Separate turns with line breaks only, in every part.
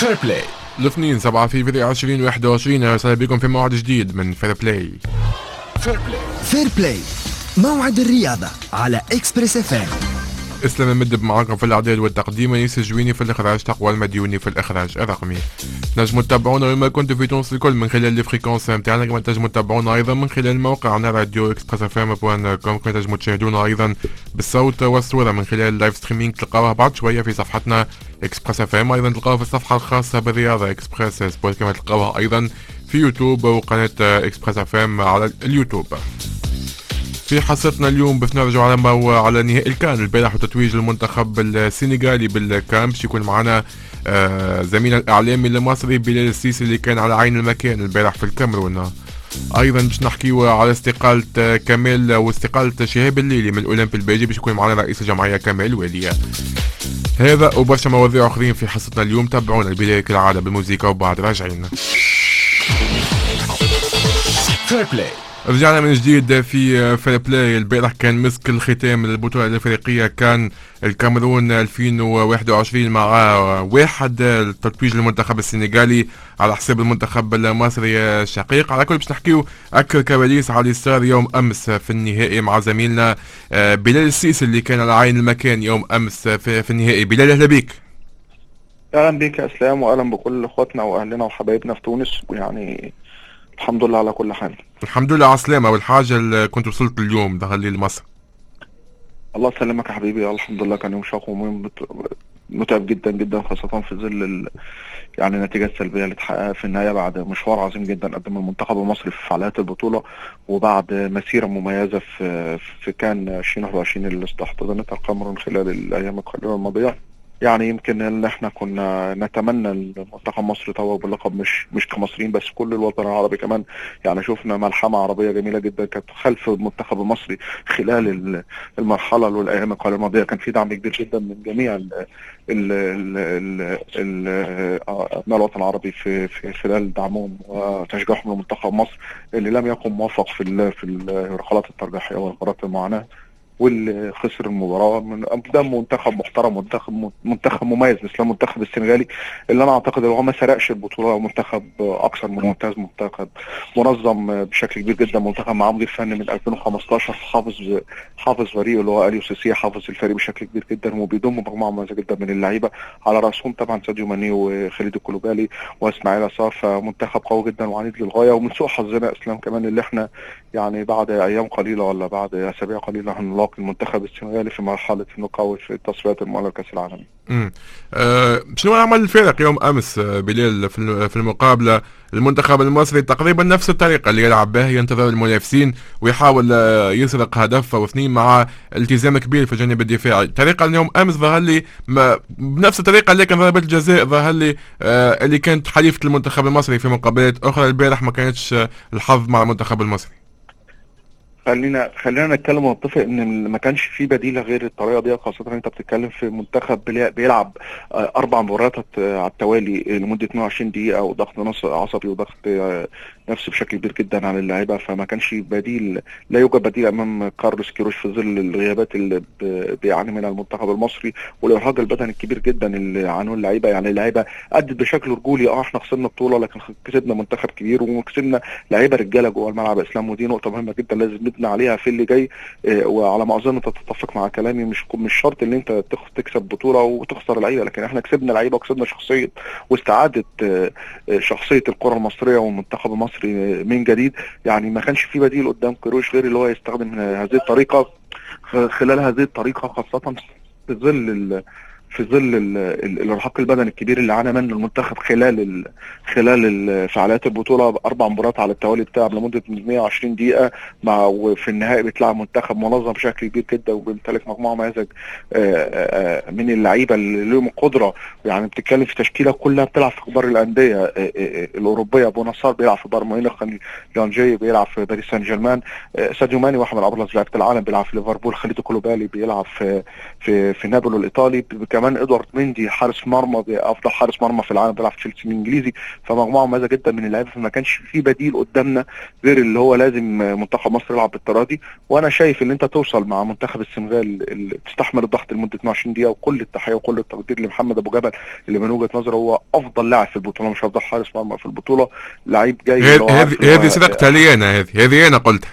فير بلاي
الاثنين 7 فيفري 2021 اهلا بكم في موعد جديد من فير بلاي
فير بلاي فير بلاي موعد الرياضة على اكسبريس اف ام
اسلام المدب معاكم في الاعداد والتقديم انيس الجويني في الاخراج تقوى المديوني في الاخراج الرقمي نجموا تتابعونا وين كنتوا في تونس الكل من خلال لي فريكونس نتاعنا كما تنجموا تتابعونا ايضا من خلال موقعنا راديو اكسبريس اف ام بوان كوم كما تنجموا تشاهدونا ايضا بالصوت والصوره من خلال اللايف ستريمينغ تلقاوها بعد شويه في صفحتنا اكسبريس اف ام ايضا تلقاوها في الصفحه الخاصه بالرياضه اكسبريس سبورت كما تلقاوها ايضا في يوتيوب وقناه اكسبريس اف ام على اليوتيوب في حصتنا اليوم باش نرجعوا على ما على نهائي الكان البارح وتتويج المنتخب السنغالي بالكان باش يكون معنا آه زميلنا الاعلامي المصري بلال السيسي اللي كان على عين المكان البارح في الكاميرون ايضا باش نحكيو على استقالة كمال واستقالة شهاب الليلي من الاولمبي الباجي باش يكون معنا رئيس الجمعية كمال الوالية هذا وبرشا مواضيع اخرين في حصتنا اليوم تابعونا البداية كالعادة بالموسيقى وبعد راجعين
فير بلاي
رجعنا من جديد في فير بلاي البارح كان مسك الختام للبطولة الافريقية كان الكاميرون 2021 مع واحد التتويج للمنتخب السنغالي على حساب المنتخب المصري الشقيق على كل باش نحكيو اكثر كواليس على اللي صار يوم امس في النهائي مع زميلنا بلال السيسي اللي كان على عين المكان يوم امس في, في النهائي بلال اهلا بك
اهلا بك يا اسلام واهلا بكل اخواتنا واهلنا وحبايبنا في تونس ويعني الحمد لله على كل حال
الحمد لله على السلامة والحاجة اللي كنت وصلت اليوم ده لي لمصر
الله يسلمك يا حبيبي الحمد لله كان يوم شاق ومهم متعب جدا جدا خاصة في ظل ال... يعني النتيجة السلبية اللي اتحققت في النهاية بعد مشوار عظيم جدا قدم المنتخب المصري في فعاليات البطولة وبعد مسيرة مميزة في في كان 2021 اللي استحضرتها الكاميرون خلال الأيام القليلة الماضية يعني يمكن اللي احنا كنا نتمنى المنتخب مصر يتوج باللقب مش مش كمصريين بس كل الوطن العربي كمان يعني شفنا ملحمه عربيه جميله جدا كانت خلف المنتخب المصري خلال المرحله والايام القليله الماضيه كان في دعم كبير جدا من جميع ال ال ال ال ابناء الوطن العربي في في خلال دعمهم وتشجيعهم لمنتخب مصر اللي لم يكن موفق في في الرحلات الترجيحيه والقرارات المعاناه واللي خسر المباراه من قدام منتخب محترم منتخب منتخب مميز مثل المنتخب السنغالي اللي انا اعتقد ان هو ما سرقش البطوله منتخب اكثر من ممتاز منتخب منظم بشكل كبير جدا منتخب معاه مدير فني من 2015 حافظ حافظ فريقه اللي هو اليو سيسي حافظ الفريق بشكل كبير جدا وبيضم مجموعه مميزه جدا من اللعيبه على راسهم طبعا ساديو ماني وخالد الكلوبالي واسماعيل عصار فمنتخب قوي جدا وعنيد للغايه ومن سوء حظنا اسلام كمان اللي احنا يعني بعد ايام قليله ولا بعد اسابيع قليله هنلاقي المنتخب السنغالي في مرحله النقاوة في التصفيات المؤهله لكاس العالم.
امم أه شنو عمل الفرق يوم امس بليل في المقابله المنتخب المصري تقريبا نفس الطريقه اللي يلعب بها ينتظر المنافسين ويحاول يسرق هدف او اثنين مع التزام كبير في الجانب الدفاعي، الطريقه اليوم امس ظهر لي بنفس الطريقه اللي كان ضربه الجزاء ظهر لي أه اللي كانت حليفه المنتخب المصري في مقابلات اخرى البارح ما كانتش الحظ مع المنتخب المصري.
خلينا خلينا نتكلم ونتفق ان ما كانش في بديله غير الطريقه دي خاصه ان انت بتتكلم في منتخب بيلعب اربع مباريات على التوالي لمده 22 دقيقه وضغط نص عصبي وضغط نفسي بشكل كبير جدا على اللعيبه فما كانش بديل لا يوجد بديل امام كارلوس كيروش في ظل الغيابات اللي بيعاني منها المنتخب المصري والارهاق البدني الكبير جدا اللي عانوه اللعيبه يعني اللعيبه ادت بشكل رجولي اه احنا خسرنا بطوله لكن كسبنا منتخب كبير وكسبنا لعيبه رجاله جوه الملعب اسلام ودي نقطه مهمه جدا لازم نبني عليها في اللي جاي اه وعلى ما اظن انت تتفق مع كلامي مش مش شرط ان انت تكسب بطوله وتخسر لعيبه لكن احنا كسبنا لعيبه وكسبنا شخصيه واستعاده اه شخصيه الكره المصريه والمنتخب المصري من جديد يعني ما كانش في بديل قدام كروش غير اللي هو يستخدم هذه الطريقه خلال هذه الطريقه خاصه في ظل في ظل الارهاق البدني الكبير اللي عانى منه المنتخب خلال ال خلال ال فعاليات البطوله اربع مباريات على التوالي بتلعب لمده 120 دقيقه مع وفي النهائي بتلعب منتخب منظم بشكل كبير جدا وبيمتلك مجموعه مميزه من اللعيبه اللي لهم قدره يعني بتتكلم في تشكيله كلها بتلعب في كبار الانديه الاوروبيه ابو نصار بيلعب في بايرن ميونخ لانجي بيلعب في باريس سان جيرمان ساديو ماني واحد من ابرز لعيبه العالم بيلعب في ليفربول خالد كولوبالي بيلعب في في في نابولو الايطالي كمان ادوارد مندي حارس مرمى افضل حارس مرمى في العالم بيلعب في تشيلسي الانجليزي فمجموعه مميزه جدا من اللعيبه فما كانش في بديل قدامنا غير اللي هو لازم منتخب مصر يلعب بالطريقه وانا شايف ان انت توصل مع منتخب السنغال اللي تستحمل الضغط لمده 22 دقيقه وكل التحيه وكل التقدير لمحمد ابو جبل اللي من وجهه نظري هو افضل لاعب في البطوله مش افضل حارس مرمى في البطوله لعيب جاي
هذه هذه صدقتها لي انا هذه هذه انا قلتها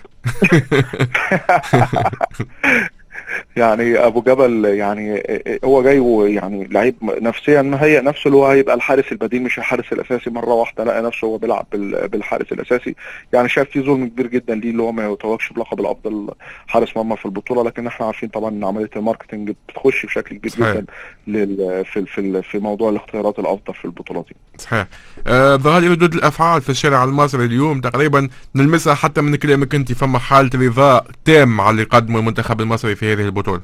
يعني ابو جبل يعني هو جاي يعني لعيب نفسيا مهيئ نفسه اللي هو هيبقى الحارس البديل مش الحارس الاساسي مره واحده لقى نفسه هو بيلعب بالحارس الاساسي يعني شايف في ظلم كبير جدا ليه اللي هو ما يتوجش بلقب الافضل حارس مرمى في البطوله لكن احنا عارفين طبعا ان عمليه الماركتنج بتخش بشكل كبير جدا في في في موضوع الاختيارات الافضل في البطولات دي.
صحيح. آه ظهر ردود الافعال في الشارع المصري اليوم تقريبا نلمسها حتى من كلامك انت فما حاله رضا تام على اللي قدمه المنتخب المصري في هذه البطوله.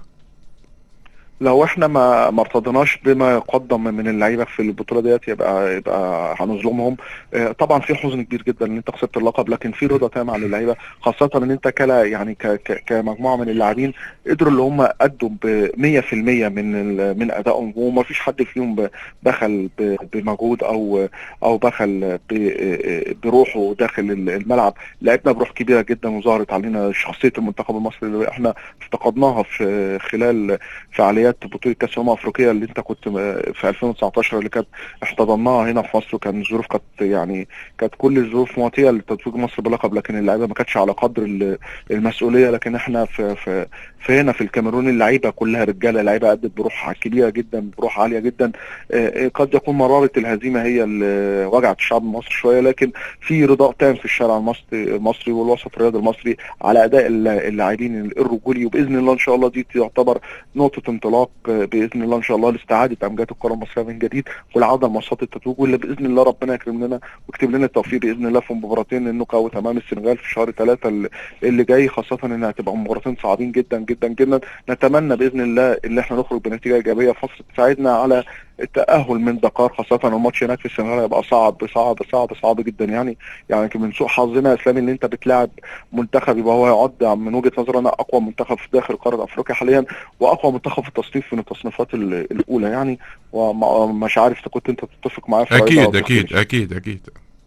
لو احنا ما ما ارتضيناش بما يقدم من اللعيبه في البطوله ديت يبقى يبقى هنظلمهم اه طبعا في حزن كبير جدا ان انت خسرت اللقب لكن في رضا تام عن اللعيبه خاصه ان انت كلا يعني ك ك كمجموعه من اللاعبين قدروا اللي هم ادوا ب 100% من من ادائهم وما فيش حد فيهم بخل بمجهود او او بخل بروحه داخل الملعب لعبنا بروح كبيره جدا وظهرت علينا شخصيه المنتخب المصري اللي احنا افتقدناها في خلال فعاليات مباريات بطوله كاس الامم الافريقيه اللي انت كنت في 2019 اللي كانت احتضناها هنا في مصر وكان الظروف كانت يعني كانت كل الظروف مواتيه لتتويج مصر بلقب لكن اللعيبه ما كانتش على قدر المسؤوليه لكن احنا في في, في هنا في الكاميرون اللعيبه كلها رجاله لعيبه ادت بروح كبيره جدا بروح عاليه جدا قد يكون مراره الهزيمه هي اللي وجعت الشعب المصري شويه لكن في رضا تام في الشارع المصري المصري والوسط الرياضي المصري على اداء اللاعبين الرجولي وباذن الله ان شاء الله دي تعتبر نقطه انطلاق باذن الله ان شاء الله لاستعاده امجاد الكره المصريه من جديد والعوده لماتشات التتويج واللي باذن الله ربنا يكرم لنا ويكتب لنا التوفيق باذن الله في مباراتين النوك اوت امام السنغال في شهر ثلاثه اللي جاي خاصه انها هتبقى مباراتين صعبين جدا جدا جدا نتمنى باذن الله اللي احنا نخرج بنتيجه ايجابيه في مصر تساعدنا على التاهل من دقار خاصه الماتش هناك في السنغال هيبقى صعب صعب صعب صعب جدا يعني يعني من سوء حظنا اسلامي ان انت بتلاعب منتخب يبقى هو يعد من وجهه نظري انا اقوى منتخب في داخل قاره افريقيا حاليا واقوى منتخب في التصنيف من التصنيفات الاولى يعني ومش عارف اذا كنت انت تتفق معايا في
اكيد اكيد اكيد اكيد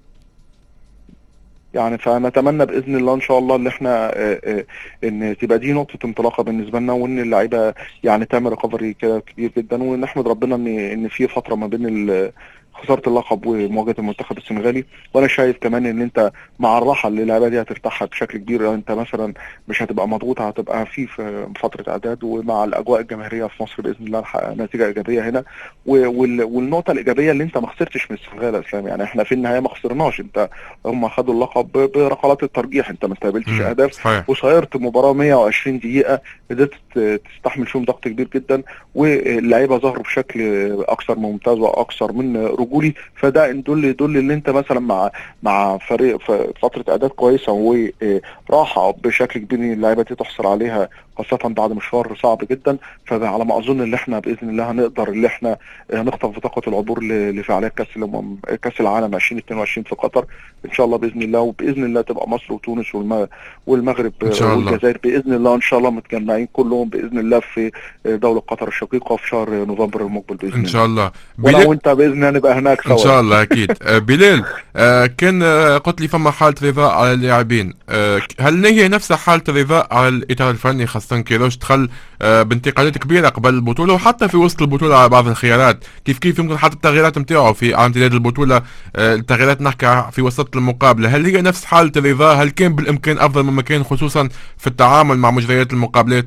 يعني فنتمنى باذن الله ان شاء الله ان احنا ان تبقى دي نقطه انطلاقه بالنسبه لنا وان اللعيبه يعني تعمل ريكفري كده كبير جدا ونحمد ربنا ان ان في فتره ما بين خساره اللقب ومواجهه المنتخب السنغالي وانا شايف كمان ان انت مع الراحه اللي اللعيبه دي هترتاحها بشكل كبير انت مثلا مش هتبقى مضغوط هتبقى في فتره اعداد ومع الاجواء الجماهيريه في مصر باذن الله نحقق نتيجه ايجابيه هنا والنقطه الايجابيه اللي انت ما خسرتش من السنغال يا اسلام يعني احنا في النهايه ما خسرناش انت هم خدوا اللقب بركلات الترجيح انت ما استقبلتش اهداف وسيرت مباراه 120 دقيقه قدرت تستحمل فيهم ضغط كبير جدا واللعيبه ظهروا بشكل اكثر ممتاز واكثر من رجولي فده يدل يدل ان انت مثلا مع مع فريق فتره اعداد كويسه وراحه بشكل كبير اللعيبه دي تحصل عليها خاصة بعد مشوار صعب جدا فعلى ما اظن ان احنا باذن الله هنقدر ان احنا نخطف بطاقة العبور لفعاليات كاس الامم كاس العالم 2022 في قطر ان شاء الله باذن الله وباذن الله تبقى مصر وتونس والمغرب والجزائر باذن الله ان شاء الله متجمعين كلهم باذن الله في دولة قطر الشقيقة في شهر نوفمبر المقبل باذن الله
ان شاء الله
ولو انت باذن الله نبقى هناك
سوا ان شاء الله اكيد بلال كان قلت لي فما حالة رضا على اللاعبين هل هي نفس حالة الرضا على الاطار الفني خاصة كيروش دخل بانتقالات كبيره قبل البطوله وحتى في وسط البطوله على بعض الخيارات كيف كيف يمكن حتى التغييرات نتاعو في على امتداد البطوله التغييرات نحكي في وسط المقابله هل هي نفس حاله الرضا هل كان بالامكان افضل مما كان خصوصا في التعامل مع مجريات المقابلات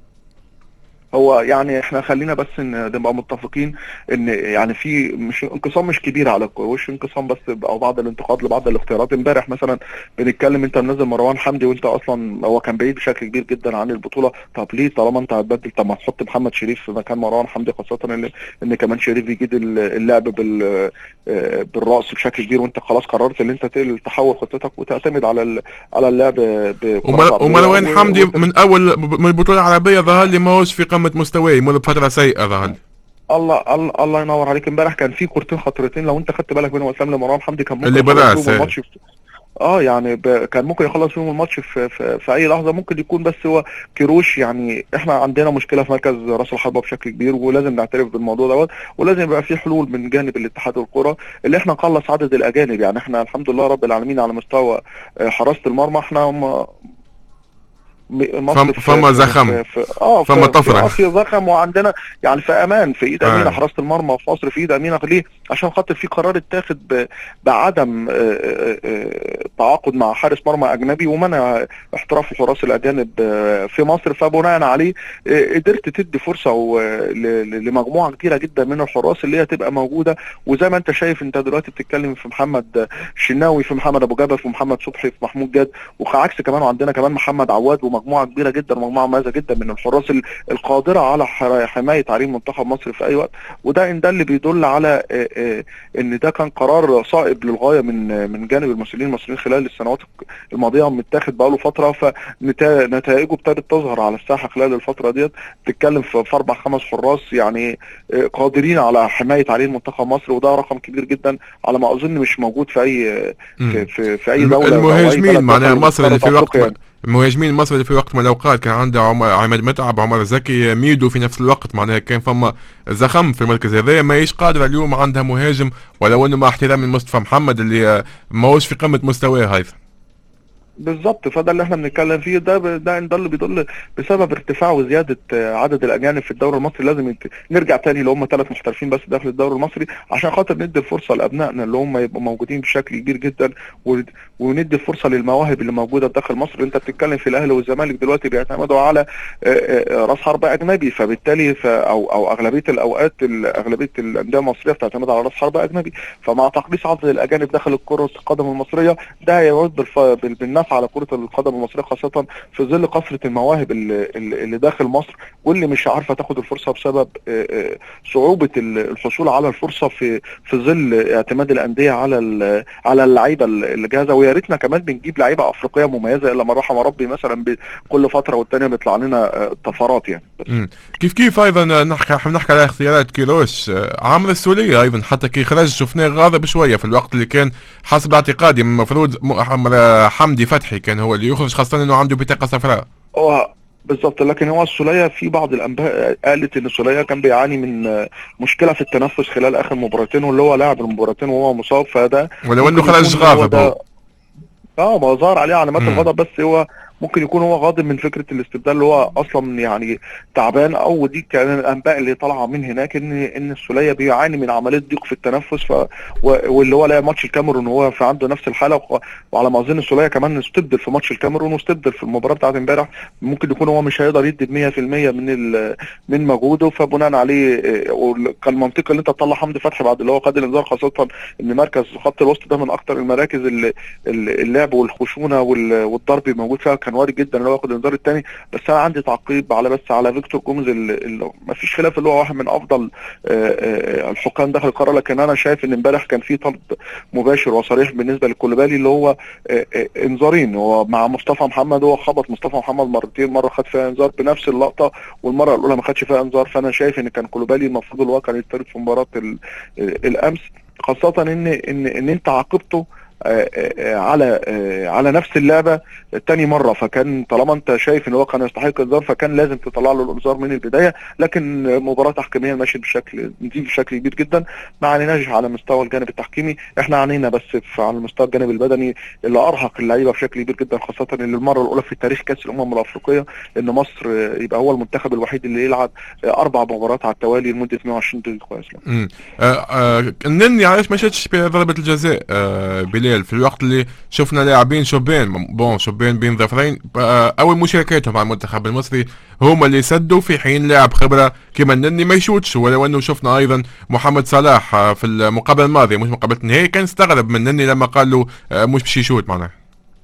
هو يعني احنا خلينا بس ان نبقى متفقين ان يعني في مش انقسام مش كبير على وش انقسام بس او بعض الانتقاد لبعض الاختيارات امبارح مثلا بنتكلم انت منزل مروان حمدي وانت اصلا هو كان بعيد بشكل كبير جدا عن البطوله طب ليه طالما انت هتبدل طب ما تحط محمد شريف في مكان مروان حمدي خاصه ان ان كمان شريف بيجيد اللعب بال بالراس بشكل كبير وانت خلاص قررت ان انت تحول خطتك وتعتمد على على اللعب
ومروان حمدي من اول من البطوله العربيه ظهر لي ما هوش في قمه مستواه يمر بفتره سيئه ظهر
الله الله الله ينور عليك امبارح كان في كورتين خطرتين لو انت خدت بالك منهم اسلام لمروان حمدي كان
اللي براس
اه يعني ب... كان ممكن يخلص فيهم الماتش في, في في اي لحظه ممكن يكون بس هو كيروش يعني احنا عندنا مشكله في مركز راس الحربه بشكل كبير ولازم نعترف بالموضوع دوت ولازم يبقى في حلول من جانب الاتحاد والكره اللي احنا نخلص عدد الاجانب يعني احنا الحمد لله رب العالمين على مستوى آه، حراسه المرمى احنا هم
مصر فما زخم
في اه
فما طفره
في زخم وعندنا يعني في امان في ايد امينه آه. حراسه المرمى في مصر في ايد امينه ليه؟ عشان خاطر في قرار اتاخد بعدم آه، آه، آه، تعاقد مع حارس مرمى اجنبي ومنع احتراف الحراس الاجانب في مصر فبناء عليه قدرت تدي فرصه لمجموعه كبيره جدا من الحراس اللي هي تبقى موجوده وزي ما انت شايف انت دلوقتي بتتكلم في محمد شناوي في محمد ابو جبل في محمد صبحي في محمود جاد وعكس كمان وعندنا كمان محمد عواد ومجموعه كبيره جدا ومجموعه مميزه جدا من الحراس القادره على حمايه تعليم منتخب مصر في اي وقت وده ان ده اللي بيدل على ان ده كان قرار صائب للغايه من من جانب المسؤولين المصريين خلال السنوات الماضيه متاخد بقاله فتره فنتائجه ابتدت تظهر على الساحه خلال الفتره ديت بتتكلم في اربع خمس حراس يعني آه، قادرين على حمايه تعليم منتخب مصر وده رقم كبير جدا على ما اظن مش موجود في اي في, في, في اي دوله
المهاجمين معناها مصر اللي في وقت يعني. المهاجمين المصري في وقت من الاوقات كان عنده عماد متعب عمر زكي ميدو في نفس الوقت معناها كان فما زخم في المركز هذا ماهيش قادره اليوم عندها مهاجم ولو انه مع احترامي لمصطفى محمد اللي ماهوش في قمه مستواه ايضا
بالظبط فده اللي احنا بنتكلم فيه ده ده ده اللي بيدل بسبب ارتفاع وزياده عدد الاجانب في الدوري المصري لازم يت... نرجع تاني اللي هم ثلاث محترفين بس داخل الدوري المصري عشان خاطر ندي الفرصه لابنائنا اللي هم يبقوا موجودين بشكل كبير جدا و... وندي الفرصه للمواهب اللي موجوده داخل مصر انت بتتكلم في الاهلي والزمالك دلوقتي بيعتمدوا على راس حربه اجنبي فبالتالي ف... او او اغلبيه الاوقات اغلبيه الانديه المصريه بتعتمد على راس حربه اجنبي فمع تقليص عدد الاجانب داخل الكره القدم المصريه ده هيعود بالف... بالنفع على كرة القدم المصرية خاصة في ظل كثرة المواهب اللي, اللي داخل مصر واللي مش عارفة تاخد الفرصة بسبب آه، آه، صعوبة الحصول على الفرصة في في ظل اعتماد الأندية على على اللعيبة الجاهزة ويا ريتنا كمان بنجيب لعيبة أفريقية مميزة إلا من رحم ربي مثلا كل فترة والتانية بيطلع لنا آه، طفرات يعني
كيف كيف أيضا نحكي نحكي على اختيارات كيروش عامر السولية أيضا حتى كي خرج شفناه غاضب شوية في الوقت اللي كان حسب اعتقادي المفروض حمدي فتحي كان هو اللي يخرج خاصة انه عنده بطاقة صفراء
هو بالظبط لكن هو السولية في بعض الانباء قالت ان السولية كان بيعاني من مشكلة في التنفس خلال اخر مباراتين واللي هو لاعب المباراتين وهو مصاب فده
ولو انه خرج غاضب
اه ما ظهر عليه علامات الغضب بس هو ممكن يكون هو غاضب من فكره الاستبدال اللي هو اصلا يعني تعبان او دي كان الانباء اللي طالعه من هناك ان ان السوليه بيعاني من عمليه ضيق في التنفس ف واللي هو لعب ماتش الكاميرون وهو في عنده نفس الحاله وعلى ما اظن السوليه كمان استبدل في ماتش الكاميرون واستبدل في المباراه بتاعت امبارح ممكن يكون هو مش هيقدر يدي 100% من من مجهوده فبناء عليه كان منطقي اللي انت تطلع حمدي فتحي بعد اللي هو خد الانذار خاصه ان مركز خط الوسط ده من اكثر المراكز اللي اللعب والخشونه والضرب موجود فيها كان وارد جدا ان هو ياخد الانذار الثاني بس انا عندي تعقيب على بس على فيكتور جومز اللي ما فيش خلاف اللي هو واحد من افضل آه، آه، الحكام داخل القاره لكن انا شايف ان امبارح كان في طلب مباشر وصريح بالنسبه للكولوبالي اللي هو آه، انذارين هو مع مصطفى محمد هو خبط مصطفى محمد مرتين مره خد فيها انذار بنفس اللقطه والمره الاولى ما خدش فيها انذار فانا شايف ان كان كولوبالي المفروض اللي هو كان يطرد في مباراه الامس خاصه ان ان ان انت عاقبته آه، آه، على آه، على نفس اللعبه تاني مره فكان طالما انت شايف ان هو كان يستحق انذار فكان لازم تطلع له الانذار من البدايه لكن مباراه تحكيميه ماشيه بشكل نزيل بشكل كبير جدا ما عنيناش على مستوى الجانب التحكيمي احنا عنينا بس في على المستوى الجانب البدني اللي ارهق اللعيبه بشكل كبير جدا خاصه ان المره الاولى في تاريخ كاس الامم الافريقيه ان مصر يبقى هو المنتخب الوحيد اللي يلعب اربع مباريات على التوالي لمده 120 دقيقه كويس
امم النني علاش ما شاتش ضربه الجزاء بلال الليل في الوقت اللي شفنا لاعبين شوبين بون شوبين بين ظفرين آه، اول مشاركاتهم مع المنتخب المصري هما اللي سدوا في حين لاعب خبره كما النني ما يشوتش ولو انه شفنا ايضا محمد صلاح آه، في المقابله الماضيه مش مقابله النهائي كان استغرب من النني لما قال له آه، مش باش يشوت معناها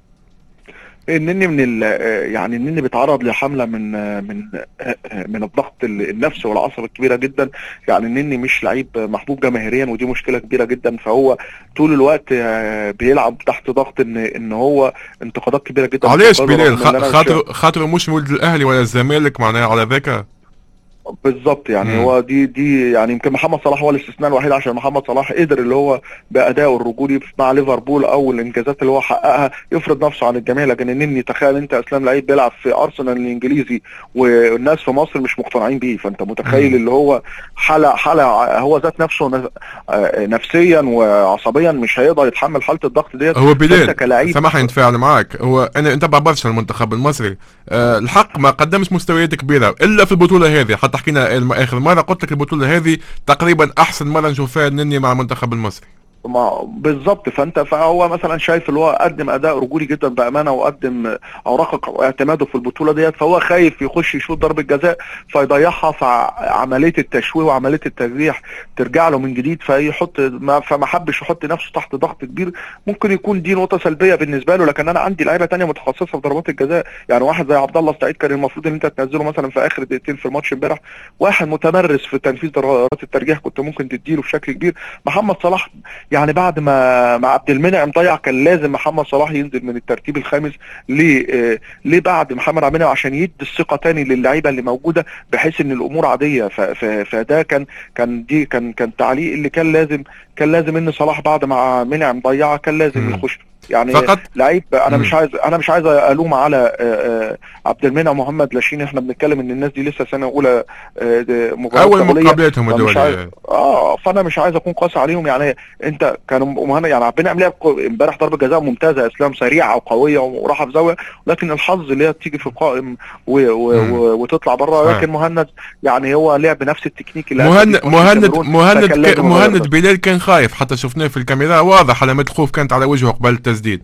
النني من يعني النني بيتعرض لحمله من من من الضغط النفسي والعصب الكبيره جدا يعني النني مش لعيب محبوب جماهيريا ودي مشكله كبيره جدا فهو طول الوقت بيلعب تحت ضغط ان ان هو انتقادات كبيره جدا
علاش بلال خاطر خاطر مش ولد الاهلي ولا الزمالك معناها على ذاك
بالظبط يعني
مم.
هو دي دي يعني يمكن محمد صلاح هو الاستثناء الوحيد عشان محمد صلاح قدر اللي هو بادائه الرجولي مع ليفربول او الانجازات اللي هو حققها يفرض نفسه عن الجميع لكن انني تخيل انت اسلام لعيب بيلعب في ارسنال الانجليزي والناس في مصر مش مقتنعين بيه فانت متخيل
مم.
اللي هو حاله حاله هو ذات نفسه نف- آه، نفسيا وعصبيا مش هيقدر يتحمل حاله الضغط ديت
هو
فأنت
بلال
كلاعب
سامحني نتفاعل معك هو انا نتبع برشا المنتخب المصري أه الحق ما قدمش مستويات كبيره الا في البطوله هذه حتى حكينا الم- اخر مره قلت لك البطوله هذه تقريبا احسن مره نشوف فيها نني مع المنتخب المصري
ما بالظبط فانت فهو مثلا شايف اللي هو قدم اداء رجولي جدا بامانه وقدم اوراق اعتماده في البطوله ديت فهو خايف يخش يشوط ضربه جزاء فيضيعها فعمليه التشويه وعمليه التجريح ترجع له من جديد فيحط ما فما حبش يحط نفسه تحت ضغط كبير ممكن يكون دي نقطه سلبيه بالنسبه له لكن انا عندي لعيبه تانية متخصصه في ضربات الجزاء يعني واحد زي عبد الله السعيد كان المفروض ان انت تنزله مثلا في اخر دقيقتين في الماتش امبارح واحد متمرس في تنفيذ ضربات الترجيح كنت ممكن تديله بشكل كبير محمد صلاح يعني بعد ما مع عبد المنعم ضيع كان لازم محمد صلاح ينزل من الترتيب الخامس ليه آه، ليه بعد محمد عبد المنعم عشان يدي الثقه تاني للعيبه اللي موجوده بحيث ان الامور عاديه ف- ف- فده كان كان دي كان كان تعليق اللي كان لازم كان لازم ان صلاح بعد ما منعم ضيعها كان لازم
مم.
يخش يعني
فقط
لعيب انا
مم.
مش عايز انا مش عايز الوم على آه، آه، عبد المنعم محمد لاشين احنا بنتكلم ان الناس دي لسه سنه اولى آه، ده مباراه
اول
دولية.
مقابلتهم
فمش
الدوليه
عايز- اه فانا مش عايز اكون قاسي عليهم يعني انت كانوا مهنا يعني عبد المنعم لعب كو- امبارح ضربه جزاء ممتازه يا اسلام سريعه وقويه وراحه في زاويه لكن الحظ اللي هي تيجي في القائم و و
مم.
و وتطلع بره
صحيح.
لكن مهند يعني هو لعب بنفس التكنيك اللي
مهند
أدى بيه في
مهند
الكاميرون،
مهند
فكان
ك-
لازم يغير
مهند
ده.
بلال كان خايف حتى شفناه في الكاميرا واضح علامة الخوف كانت على وجهه قبل التسديد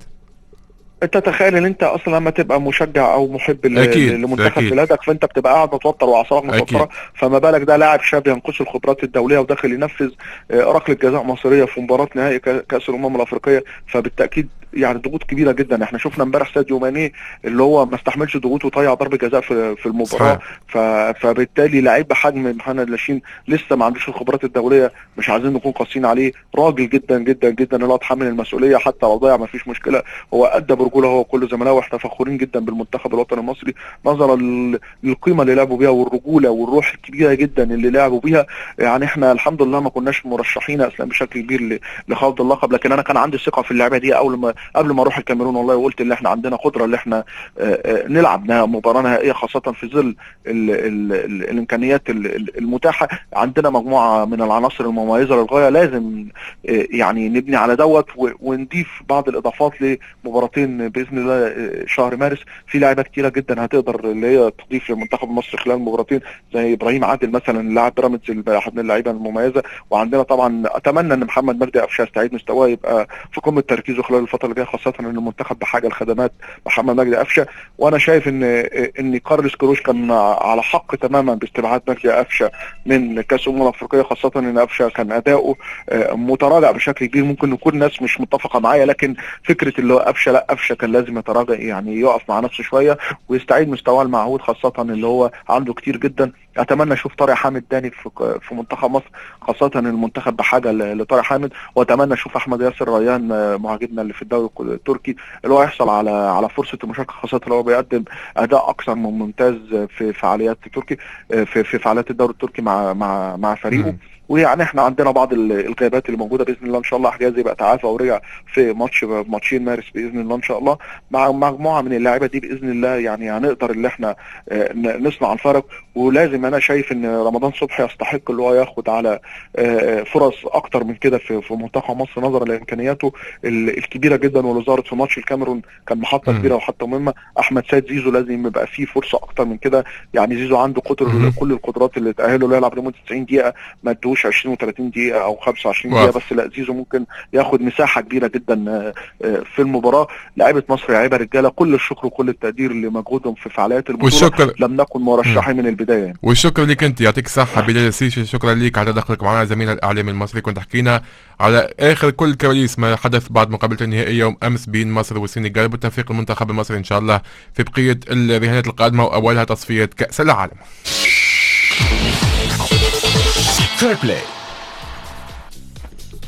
انت تخيل ان انت اصلا لما تبقى مشجع او محب ل-
أكيد،
لمنتخب
أكيد.
بلادك فانت بتبقى قاعد متوتر واعصابك
أكيد.
متوتره فما بالك ده لاعب شاب ينقص الخبرات الدوليه وداخل ينفذ آه، ركله جزاء مصريه في مباراه نهائي كا- كاس الامم الافريقيه فبالتاكيد يعني ضغوط كبيره جدا احنا شفنا امبارح ساديو ماني اللي هو ما استحملش ضغوط وطيع ضربه جزاء في في المباراه ف... فبالتالي لعيب بحجم محمد لاشين لسه ما عندوش الخبرات الدوليه مش عايزين نكون قاسيين عليه راجل جدا جدا جدا اللي هو اتحمل المسؤوليه حتى لو ضيع ما فيش مشكله هو ادى برجوله هو وكل زملائه واحنا فخورين جدا بالمنتخب الوطني المصري نظرا لل- للقيمه اللي لعبوا بيها والرجوله والروح الكبيره جدا اللي لعبوا بيها يعني احنا الحمد لله ما كناش مرشحين يا اسلام بشكل كبير ل- لخوض اللقب لكن انا كان عندي ثقه في اللعبه دي اول ما قبل ما اروح الكاميرون والله وقلت ان احنا عندنا قدره ان احنا آه، آه، نلعب نها- مباراه نهائيه خاصه في ظل ال ال ال الامكانيات ال- ال- المتاحه عندنا مجموعه من العناصر المميزه للغايه لازم آه، يعني نبني على دوت و- ونضيف بعض الاضافات لمباراتين باذن الله آه، شهر مارس في لاعيبه كتيره جدا هتقدر اللي هي تضيف لمنتخب مصر خلال مباراتين زي ابراهيم عادل مثلا لاعب بيراميدز اللي احد من اللعيبه المميزه وعندنا طبعا اتمنى ان محمد مجدي قفشه يستعيد مستواه يبقى في قمه تركيزه خلال الفتره اللي جايه خاصه ان المنتخب بحاجه لخدمات محمد مجدي قفشه وانا شايف ان ان كارلوس كروش كان على حق تماما باستبعاد مجدي قفشه من كاس الامم الافريقيه خاصه ان قفشه كان اداؤه آه، متراجع بشكل كبير ممكن يكون ناس مش متفقه معايا لكن فكره اللي هو قفشه لا قفشه كان لازم يتراجع يعني يقف مع نفسه شويه ويستعيد مستواه المعهود خاصه اللي هو عنده كتير جدا اتمنى اشوف طارق حامد تاني في في منتخب مصر خاصه ان المنتخب بحاجه ل- لطارق حامد واتمنى اشوف احمد ياسر ريان آه، مهاجمنا اللي في الدوري التركي اللي هو يحصل على على فرصه المشاركه خاصه اللي هو بيقدم اداء اكثر من ممتاز في فعاليات تركي آه، في في فعاليات الدوري التركي مع مع مع فريقه
مم.
ويعني احنا عندنا بعض ال- الغيابات اللي موجوده باذن الله ان شاء الله حجازي يبقى تعافى ورجع في ماتش ماتشين مارس باذن الله ان شاء الله مع مجموعه من اللاعيبه دي باذن الله يعني هنقدر ان احنا آه، ن- نصنع الفرق ولازم انا شايف ان رمضان صبحي يستحق اللي هو ياخد على آه، فرص اكتر من كده في في منتخب مصر نظرا لامكانياته ال- الكبيره جدا واللي ظهرت في ماتش الكاميرون كان محطه
مم.
كبيره وحتى مهمه احمد سيد زيزو لازم يبقى فيه فرصه اكتر من كده يعني زيزو عنده قدر
مم.
كل القدرات اللي تاهله له يلعب لمده 90 دقيقه ما ادوش 20 و30 دقيقه او 25
واضح.
دقيقه بس لا زيزو ممكن ياخد مساحه كبيره جدا آه، آه، في المباراه لعيبه مصر لعيبه رجاله كل الشكر وكل التقدير لمجهودهم في فعاليات البطوله
والشكر
لم نكن مرشحين من البدايه يعني.
والشكر لك انت يعطيك الصحه بلال السيسي شكرا لك على تدخلك معنا زميلنا الاعلامي المصري كنت حكينا على اخر كل كواليس ما حدث بعد مقابله النهائيه يوم امس بين مصر والسنغال بالتوفيق المنتخب المصري ان شاء الله في بقيه الرهانات القادمه واولها تصفيه كاس العالم
فير بلاي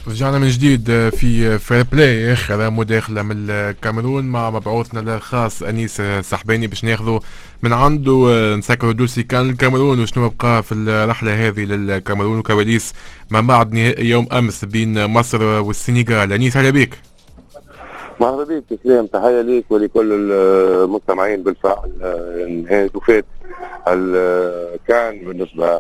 رجعنا من جديد في فير بلاي اخر مداخله من الكاميرون مع مبعوثنا الخاص انيس سحباني باش ناخذه من عنده نسكروا دوسي كان الكاميرون وشنو بقى في الرحله هذه للكاميرون وكواليس ما بعد نهائي يوم امس بين مصر والسنغال انيس اهلا بك
مرحبا بك سلام تحيه ليك ولكل المستمعين بالفعل نهايه وفات كان بالنسبه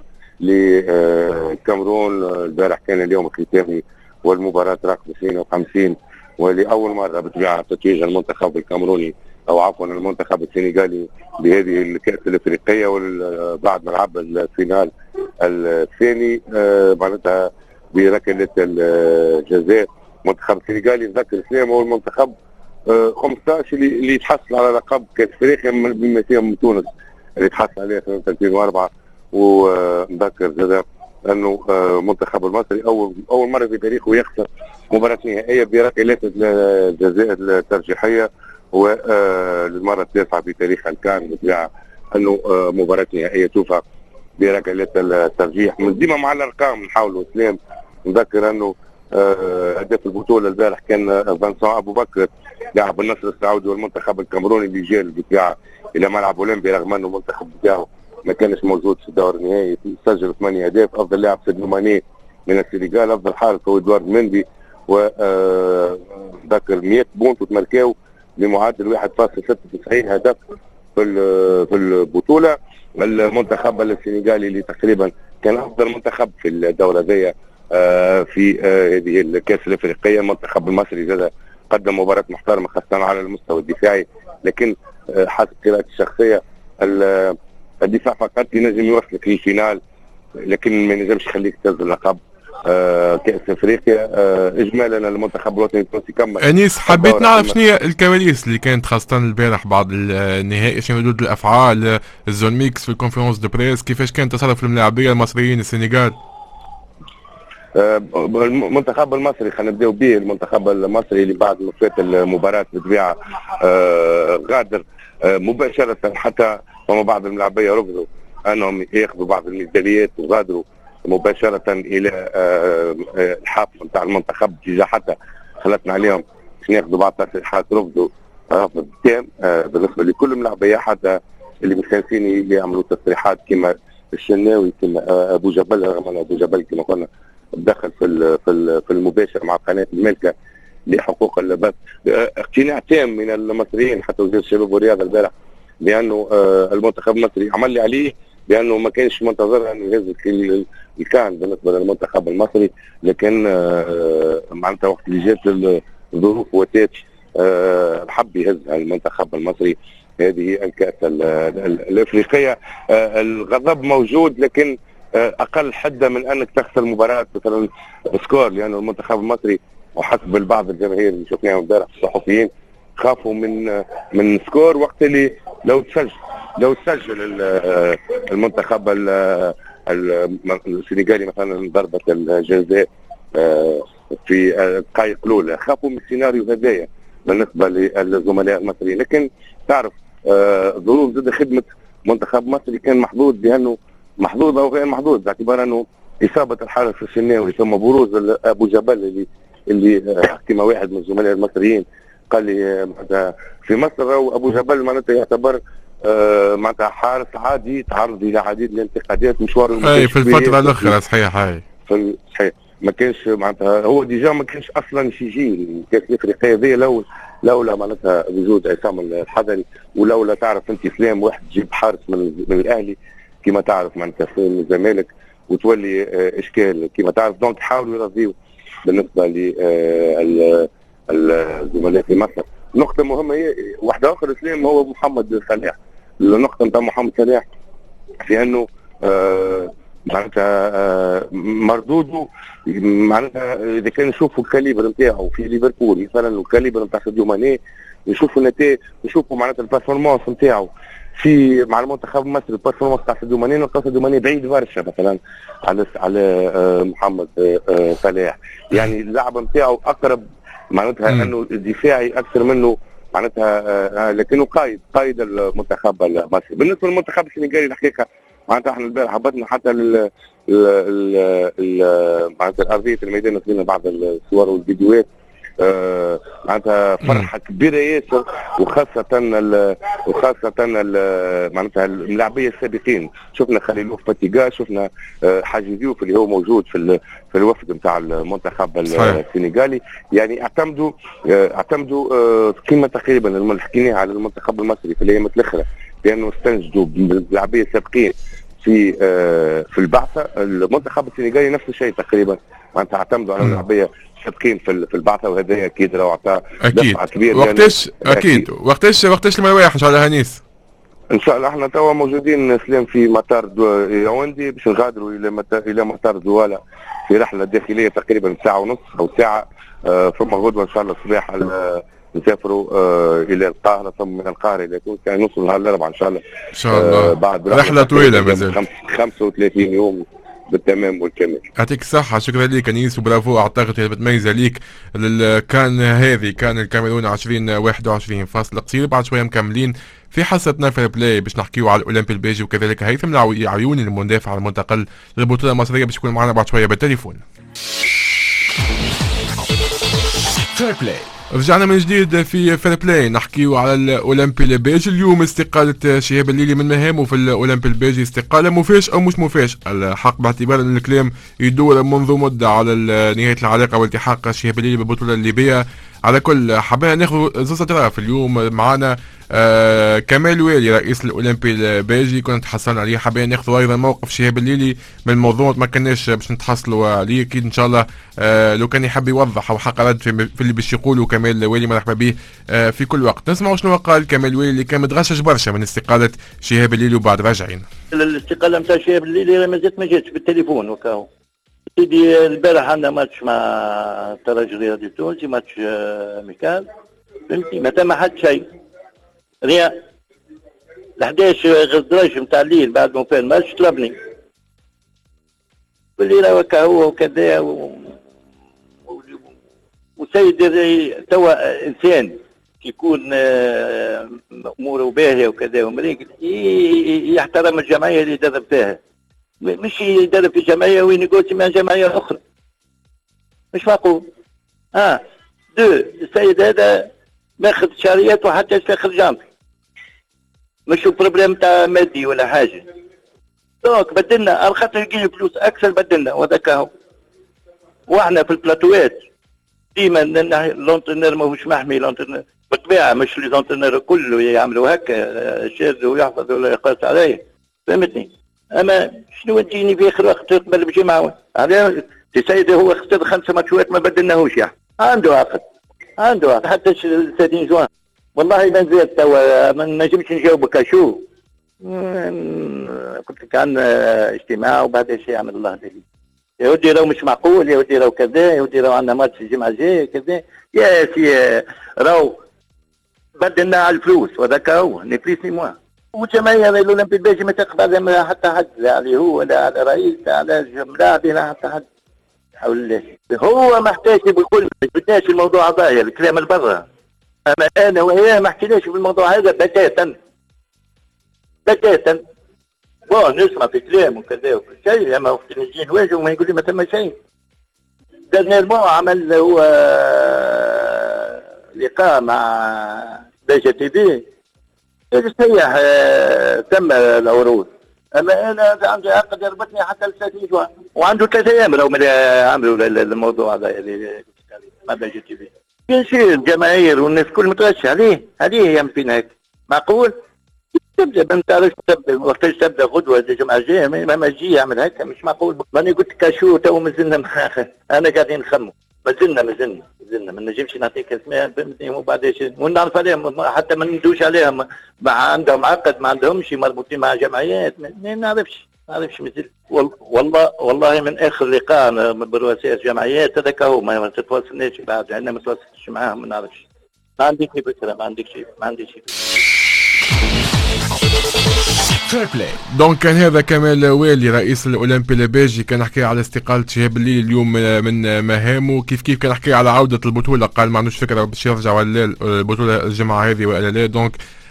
للكاميرون البارح كان اليوم الختامي والمباراة رقم 52 ولأول مرة بطبيعة تتويج المنتخب الكاميروني أو عفوا المنتخب السنغالي بهذه الكأس الأفريقية بعد ما لعب الفينال الثاني آه، معناتها بركلة الجزاء المنتخب السنغالي نذكر اسلام هو المنتخب 15 آه، اللي يتحصل على لقب كأس افريقيا بما فيهم من تونس اللي تحصل عليه سنة 2004 ونذكر زاد انه المنتخب آه، المصري اول اول مره في تاريخه يخسر مباراه نهائيه بركلات الجزاء الترجيحيه وللمره التاسعه في تاريخ الكان بطبيعه انه آه، مباراه نهائيه توفى بركلات الترجيح من ديما مع الارقام نحاولوا اسلام نذكر انه آه، هداف البطوله البارح كان فانسون ابو بكر لاعب النصر السعودي والمنتخب الكاميروني اللي جا بطبيعه الى ملعب اولمبي رغم انه المنتخب بتاعه ما كانش موجود في الدور النهائي سجل ثمانية اهداف افضل لاعب سيدو ماني من السنغال افضل حارس هو ادوارد مندي و ذكر 100 بونت وتمركاو بمعدل 1.96 هدف في في البطوله المنتخب السنغالي اللي تقريبا كان افضل منتخب في الدوره ذي آه، في آه، هذه الكاس الافريقيه المنتخب المصري زاد قدم مباراه محترمه خاصه على المستوى الدفاعي لكن آه، حسب قراءتي الشخصيه الدفاع فقط ينجم يوصلك للفينال لكن ما ينجمش يخليك تهز اللقب آه كاس افريقيا آه اجمالا المنتخب الوطني التونسي كمل
انيس حبيت نعرف شنو هي الكواليس اللي كانت خاصه البارح بعد النهائي شنو ردود الافعال الزون ميكس في الكونفرنس دو بريس كيفاش كان تصرف الملاعبيه المصريين السنغال
آه المنتخب المصري خلينا نبداو به المنتخب المصري اللي بعد ما فات المباراه بطبيعه آه غادر آه مباشره حتى فما بعض الملاعبيه رفضوا انهم ياخذوا بعض الميداليات وغادروا مباشره الى آه، آه، الحافه نتاع المنتخب جيجا حتى خلتنا عليهم باش ناخذوا بعض التصريحات رفضوا رفض تام آه، بالنسبه لكل الملاعبيه حتى اللي مخالفين يعملوا تصريحات كما الشناوي كما ابو جبل رغم ان ابو جبل كما قلنا دخل في في المباشر مع قناه الملكه لحقوق البث اقتناع تام من المصريين حتى وزير الشباب والرياضه البارح بانه آه، المنتخب المصري عمل لي عليه بانه ما كانش منتظر انه يهز الكان بالنسبه للمنتخب المصري لكن آه، معناتها وقت اللي جات الظروف وتات آه، حب يهز المنتخب المصري هذه الكاس الافريقيه الغضب موجود لكن اقل حده من انك تخسر مباراه مثلا سكور لانه المنتخب المصري وحسب البعض الجماهير اللي شفناهم امبارح الصحفيين خافوا من من سكور وقت اللي لو تسجل لو تسجل المنتخب السنغالي مثلا ضربة الجزاء آه، في الدقائق الاولى خافوا من السيناريو هذايا بالنسبه للزملاء المصريين لكن تعرف آه، ظروف زاد خدمه منتخب مصري كان محظوظ بانه محظوظ او غير محظوظ باعتبار انه اصابه الحارس الشناوي ثم بروز ابو جبل اللي اللي آه، كما واحد من الزملاء المصريين قال لي في مصر ابو جبل معناتها يعتبر آه، معناتها حارس عادي تعرض الى عديد من الانتقادات مشوار
اي في الفتره الاخرى صحيح هاي
صحيح ما كانش معناتها هو ديجا ما كانش اصلا يجي كاس الافريقيه هذه لو لولا معناتها وجود عصام الحضري ولولا تعرف انت اسلام واحد تجيب حارس من, من الاهلي كما تعرف معناتها في الزمالك وتولي آه، اشكال كما تعرف دونك حاولوا يرضيوا بالنسبه ل الزملاء في مصر نقطة مهمة هي واحدة أخرى اسلام هو محمد صلاح النقطة نتاع محمد صلاح في أنه آه معناتها آه مردوده معناتها إذا كان نشوفوا الكاليبر نتاعو في ليفربول مثلا الكاليبر نتاع ساديو ماني نشوفوا النتائج نشوفوا معناتها البرفورمانس نتاعو في مع المنتخب المصري البرفورمانس تاع ساديو ماني نلقى ساديو ماني بعيد برشا مثلا على على آه محمد آه صلاح يعني اللعبه نتاعو اقرب معناتها مم. انه دفاعي اكثر منه معناتها آه، آه، لكنه قائد قائد المنتخب المصري بالنسبه للمنتخب السنغالي الحقيقه معناتها احنا البارح هبطنا حتى ال معناتها ارضيه الميدان وصلنا بعض الصور والفيديوهات آه، معناتها فرحه كبيره ياسر وخاصه وخاصه معناتها اللاعبيه السابقين شفنا خليلوف فاتيغا شفنا آه، حاجي ديوف اللي هو موجود في في الوفد نتاع المنتخب السنغالي يعني اعتمدوا آه، اعتمدوا قيمه تقريبا اللي حكيناها على المنتخب المصري في الايام الاخرى لانه استنجدوا باللاعبيه السابقين في في البعثه المنتخب السنغالي نفس الشيء تقريبا معناتها اعتمدوا على اللاعبيه صادقين في البعثه وهذا اكيد لو اعطى
اكيد كبير وقتاش يعني اكيد وقتاش وقتاش المرواح ان شاء الله هنيس
ان شاء الله احنا توا موجودين سلام في مطار ياوندي باش نغادروا الى مطار الى مطار دوالا في رحله داخليه تقريبا ساعه ونص او ساعه آه ثم غدوه ان شاء الله الصباح نسافروا آه الى القاهره ثم من القاهره الى تونس يعني نوصل نهار الاربعاء ان شاء الله
ان شاء الله آه بعد
رحله طويله مازال 35 يوم بالتمام والكمال
يعطيك الصحة شكرا لك أنيس وبرافو أعتقد هي متميزة ليك كان هذه كان الكاميرون 2021 فاصل قصير بعد شوية مكملين في حصتنا في البلاي باش نحكيو على الأولمبي البيجي وكذلك هيثم العيوني المندافع المنتقل للبطولة المصرية باش يكون معنا بعد شوية بالتليفون فير بلاي رجعنا من جديد في فير بلاي نحكيو على الاولمبي البيج اليوم استقالة شهاب الليلي من مهامه في الاولمبي البيجي استقالة مفاش او مش مفاش الحق باعتبار ان الكلام يدور منذ مدة على نهاية العلاقة والتحاق شهاب الليلي بالبطولة الليبية على كل حبينا ناخذ زوز اطراف اليوم معنا آه كمال والي رئيس الاولمبي البيجي كنا تحصلنا عليه حابين ناخذوا ايضا موقف شهاب الليلي من الموضوع ما كناش باش نتحصلوا عليه اكيد ان شاء الله آه لو كان يحب يوضح او حق رد في, في اللي باش يقولوا كمال والي مرحبا به آه في كل وقت نسمعوا شنو قال كمال والي اللي كان متغشش برشا من استقاله شهاب الليلي وبعد راجعين
الاستقاله نتاع شهاب الليلي ما زالت ما جاتش بالتليفون وكاو سيدي البارح عندنا ماتش مع الترجي الرياضي التونسي ماتش آه، ميكال فهمتي ما تم حد شيء ريان ال 11 غزراج نتاع الليل بعد ما فات الماتش طلبني بالليل هكا هو وكذا و... وسيد توا انسان يكون آه، اموره باهيه وكذا ومريق يحترم الجمعيه اللي درب فيها مش يدرب في جمعيه وينيغوسي مع جمعيه اخرى مش معقول اه دو السيد هذا ماخذ شهريات وحتى يستخرج جامعي مش بروبليم تاع مادي ولا حاجه دونك بدلنا على خاطر يجي فلوس اكثر بدلنا وذاك هو واحنا في البلاتوات ديما لونترنير ماهوش محمي لونترنير بالطبيعه مش لي لونترنير كله يعملوا هكا شاذ ويحفظ ولا يقاس عليه فهمتني اما شنو تجيني في اخر وقت تقبل بجمعه على سيدي هو خسر خمسه ماتشات ما بدلناهوش يعني عنده عقد عنده عقد حتى 30 جوان والله ما زاد توا ما نجمش نجاوبك شو قلت لك عندنا اجتماع وبعد شيء يعمل الله به يا ودي لو مش معقول يا ودي لو كذا يا ودي لو عندنا ماتش الجمعه الجايه كذا يا سي راو بدلنا على الفلوس وذاك هو ني بليس ني موان والجمعيه الاولمبي الباجي ما تقبل حتى حد لا عليه هو لا على رئيس لا على جمله لا حتى حد حول الله هو محتاج بكل ما بدناش الموضوع ظاهر الكلام البرة اما انا وهي ما حكيناش في الموضوع هذا بتاتا بتاتا بون نسمع في كلام وكذا وكل شيء اما وقت نجي نواجه وما يقول لي ما ثم شيء دارنيرمون عمل هو لقاء مع بيجا تي في يستريح آه، تم العروض اما انا عندي عقد يربطني حتى ل 30 جوان وعنده ثلاث ايام لو عملوا الموضوع هذا اللي ما جيت فيه يصير الجماهير والناس كل متغشى عليه عليه يعمل فينا هيك معقول تبدا ما تعرفش تبدا وقتاش تبدا غدوه الجمعه الجايه ما تجي يعمل هكا مش معقول ماني قلت كاشو تو مازلنا انا قاعدين نخمم مازلنا مازلنا مازلنا ما نجمش نعطيك اسماء فهمتني وبعدين ونعرف عليهم حتى ما ندوش عليهم مع عندهم عقد ما عندهمش مربوطين مع جمعيات ما نعرفش ما نعرفش مازال والله والله من اخر لقاء برؤساء الجمعيات هذاك هو ما تتواصلناش بعد عندنا ما تواصلتش معاهم ما نعرفش ما عنديش فكره ما عندكش ما عنديش فكره
فير بلاي دونك كان هذا كمال والي رئيس الاولمبي البيجي كان حكي على استقالة شهاب الليل اليوم من مهامه كيف كيف كان حكي على عودة البطولة قال ما عندوش فكرة باش يرجع ولا البطولة الجمعة هذه ولا لا دونك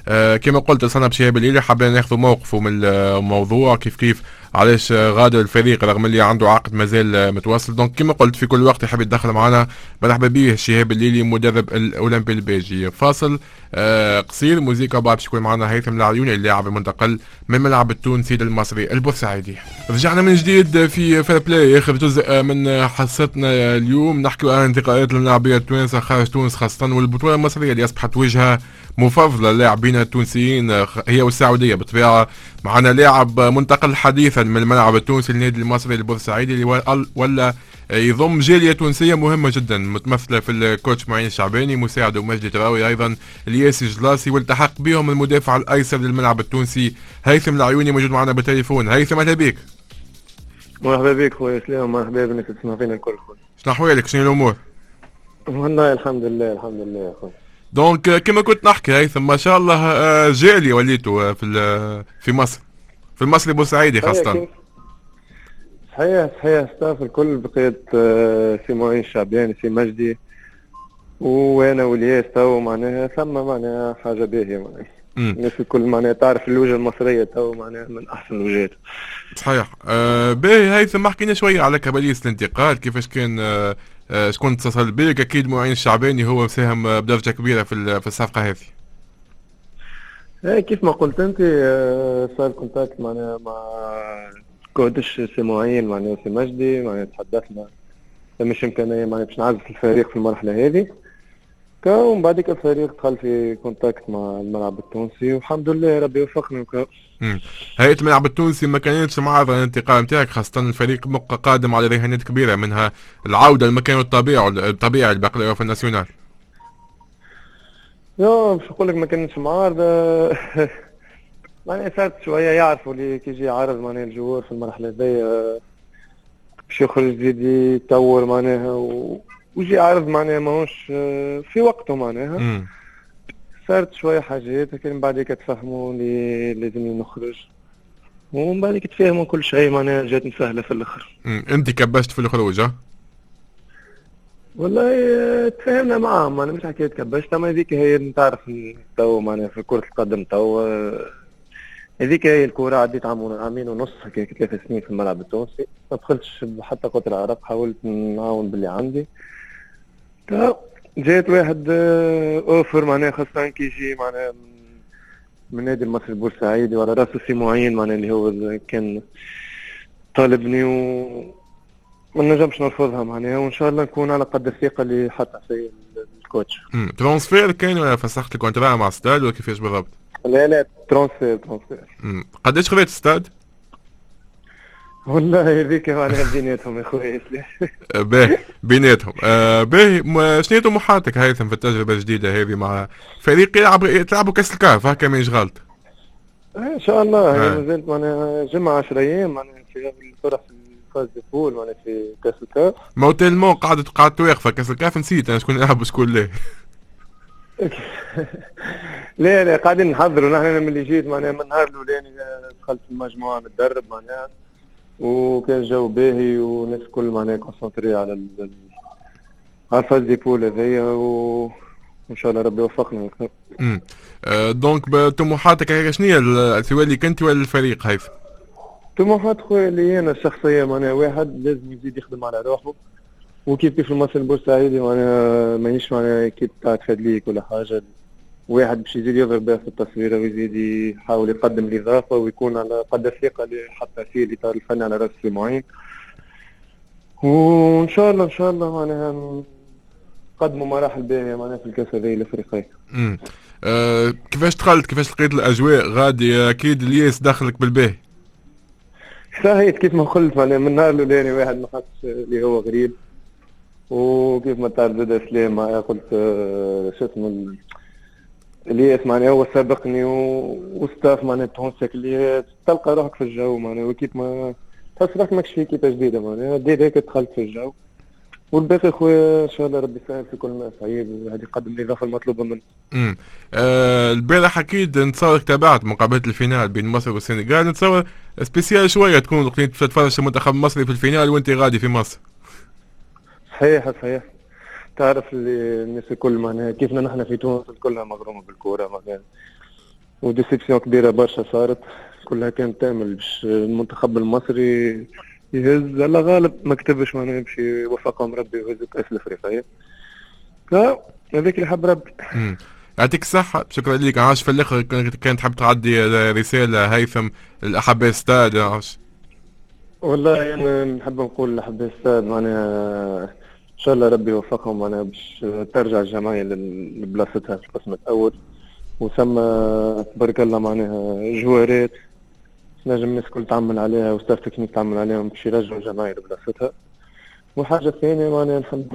آه كما قلت اتصلنا بشهاب الليلي حابين ناخذ موقفه من الموضوع كيف كيف علاش غادر الفريق رغم اللي عنده عقد مازال متواصل دونك كما قلت في كل وقت يحب يتدخل معنا مرحبا به شهاب الليلي مدرب الاولمبي البيجي فاصل آه قصير موزيكا بعد باش يكون معنا هيثم العيوني اللاعب المنتقل من ملعب التونسي للمصري البورسعيدي رجعنا من جديد في فير بلاي اخر جزء من حصتنا اليوم نحكي عن انتقالات اللاعبيه التوانسه خارج تونس خاصه والبطوله المصريه اللي اصبحت وجهه مفضله للاعبين التونسيين هي والسعوديه بالطبيعه معنا لاعب منتقل حديثا من الملعب التونسي للنادي المصري البورسعيدي اللي ولا يضم جاليه تونسيه مهمه جدا متمثله في الكوتش معين الشعباني مساعده مجدي تراوي ايضا الياسي جلاسي والتحق بهم المدافع الايسر للملعب التونسي هيثم العيوني موجود معنا بالتليفون هيثم اهلا بك
مرحبا بك خويا سلام مرحبا بالناس تسمع فينا الكل خويا
شنو احوالك شنو الامور؟
والله الحمد لله الحمد لله يا خويا
دونك كما كنت نحكي هيثم ما شاء الله آه، جالي وليتوا في في مصر في المصري بورسعيدي خاصة
صحيح صحيح ستاف الكل بقيت آه، في معين الشعباني في مجدي وانا والياس تو معناها ثم معناها حاجه باهيه معناها الناس الكل معناها تعرف اللوجه المصريه تو معناها من احسن الوجهات
صحيح آه باهي هيثم حكينا شويه على كباليس الانتقال كيفاش كان آه آه شكون اتصل بك اكيد معين الشعباني هو مساهم بدرجه كبيره في في الصفقه هذه
ايه كيف ما قلت انت آه، صار كونتاكت معناها مع كودش سي معين معناها سي مجدي معناها تحدثنا مش امكانيه معناها باش نعزف الفريق في المرحله هذه ومن بعد الفريق دخل في كونتاكت مع الملعب التونسي والحمد لله ربي وفقني وكا
هيئة الملعب التونسي ما كانتش معارضة الانتقال نتاعك خاصة الفريق مبقى قادم على رهانات كبيرة منها العودة لمكانه الطبيعي الطبيعي الباقي في الناسيونال
لا مش نقول لك ما كانتش معارضة معناها صارت شوية يعرفوا اللي كي يجي يعرض معناها الجمهور في المرحلة هذيا باش يخرج جديد يطور معناها و... ويجي يعرض معناها ماهوش في وقته معناها صارت شوية حاجات لكن من بعد تفهموا اللي لازم نخرج ومن بعد تفهموا كل شيء معناها جات سهلة في الآخر
أنت كبشت في الخروج ها؟
والله تفاهمنا معاهم انا مش حكايه كبشت اما هذيك هي تعرف تو معناها في كره القدم تو هذيك هي الكرة عديت عام عامين ونص هكاك ثلاث سنين في الملعب التونسي ما دخلتش حتى قطر العراق حاولت نعاون باللي عندي جات واحد اوفر معناها خاصة كي يجي معناها من نادي المصري البورسعيدي وعلى راسه سي معين معناها اللي هو كان طالبني و ما نجمش نرفضها معناها وان شاء الله نكون على قد الثقه اللي حطها في الكوتش.
ترانسفير كاين ولا فسخت الكونترا مع ستاد ولا كيفاش بالضبط؟
لا لا ترانسفير ترانسفير.
قداش خذيت ستاد؟
والله هذيك معناها بيناتهم يا خويا
باهي بيناتهم آه باهي شنو طموحاتك هيثم في التجربه الجديده هذه مع فريق يلعب تلعبوا كاس الكاف هكا مانيش غلط
ان شاء الله هي مازالت معناها جمعة 10 ايام معناها في الفرح في فاز بول معناها في كاس الكاف
ما تيلمون قعدت قعدت واقفه كاس الكاف نسيت انا شكون يلعب وشكون لا
لا لا قاعدين نحضروا نحن من اللي جيت معناها من النهار الاولاني دخلت في المجموعه نتدرب معناها وكان جو باهي والناس الكل معناها كونسونتري على ال... على الفاز دي بول هذيا و ان شاء الله ربي يوفقنا
امم دونك بطموحاتك شنو هي سواء ليك انت ولا الفريق هيثم؟
طموحات خويا اللي انا الشخصيه معناها واحد لازم يزيد يخدم على روحه وكيف كيف المصري البورسعيدي معناها مانيش معناها كيف تاع تفادليك ولا حاجه واحد باش يزيد يضرب بها في التصويره ويزيد يحاول يقدم الاضافه ويكون على قدر الثقه اللي حتى فيه الاطار الفني على راس المعين وان شاء الله ان شاء الله معناها نقدموا مراحل باهيه معناها في الكاس هذه الافريقيه.
امم أه كيفاش دخلت كيفاش لقيت الاجواء غادي اكيد الياس دخلك بالباهي.
صحيح كيف ما قلت معناها من النهار الاولاني واحد ما حسش اللي هو غريب وكيف ما تعرف زاد سلام معايا قلت آه، شو اسمه اللي معناها هو سابقني وستاف معناها تونسك اللي تلقى روحك في الجو معناها وكيف ما تحس روحك ماكش في كيفاش جديده معناها دير هيك دخلت في الجو والباقي خويا ان شاء الله ربي يسهل في كل ما صعيب وهذه يقدم الاضافه المطلوبه منه.
امم آه البارح اكيد نتصور تابعت مقابله الفينال بين مصر والسنغال نتصور سبيسيال شويه تكون وقت تتفرج المنتخب المصري في الفينال وانت غادي في مصر.
صحيح صحيح تعرف اللي الناس الكل معناها كيفنا نحن في تونس كلها مغرومه بالكوره معناها وديسيبسيون كبيره برشا صارت كلها كانت تعمل باش المنتخب المصري يهز على غالب ما كتبش معناها باش يوفقهم ربي يهز كاس الافريقيه هذاك اللي حب ربي
مم. يعطيك الصحة شكرا لك عاش في الاخر كانت تحب تعدي رسالة هيثم الأحباء استاد عاش
والله انا نحب نقول لحب استاد معناها ان شاء الله ربي يوفقهم معناها باش ترجع الجمعيه لبلاصتها في القسم الاول وثم تبارك الله معناها جوارات نجم الناس الكل تعمل عليها وستاف تكنيك تعمل عليهم باش يرجعوا الجمعيه لبلاصتها وحاجه ثانيه معناها نحب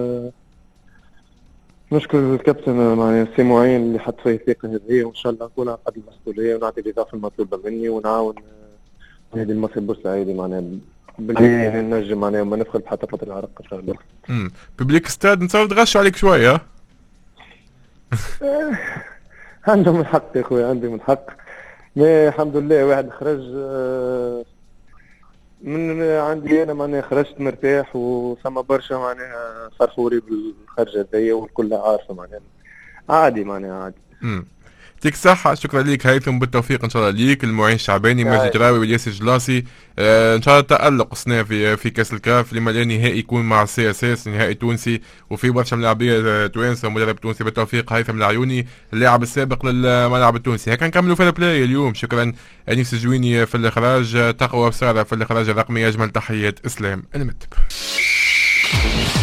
نشكر الكابتن معناها سي معين اللي حط فيه الثقه هذه وان شاء الله نكون على قد المسؤوليه ونعطي الاضافه المطلوبه مني ونعاون نادي المصري البورسعيدي معناها باللي نجم معناها وما ندخل بحتى فتره العرق ان شاء الله.
امم ببليك ستاد نتصور تغشوا عليك شويه
عندهم الحق يا خويا عندهم الحق ما الحمد لله واحد خرج آه، من عندي انا معناها خرجت مرتاح وثم برشا معناها فرحوري بالخرجه هذيا والكل عارفه معناها عادي معناها عادي
امم يعطيك الصحة شكرا ليك هيثم بالتوفيق ان شاء الله ليك المعين الشعباني ماجد جراوي والياسر جلاسي آه ان شاء الله تألق السنة في في كاس الكاف لما لا نهائي يكون مع السي اس اس نهائي تونسي وفي برشا ملاعبية توانسة ومدرب تونسي بالتوفيق هيثم العيوني اللاعب السابق للملعب التونسي هكا نكملوا في البلاي اليوم شكرا انيس الجويني في الاخراج تقوى بسارة في الاخراج الرقمي اجمل تحيات اسلام المتب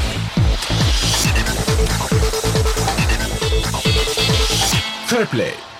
فير بلاي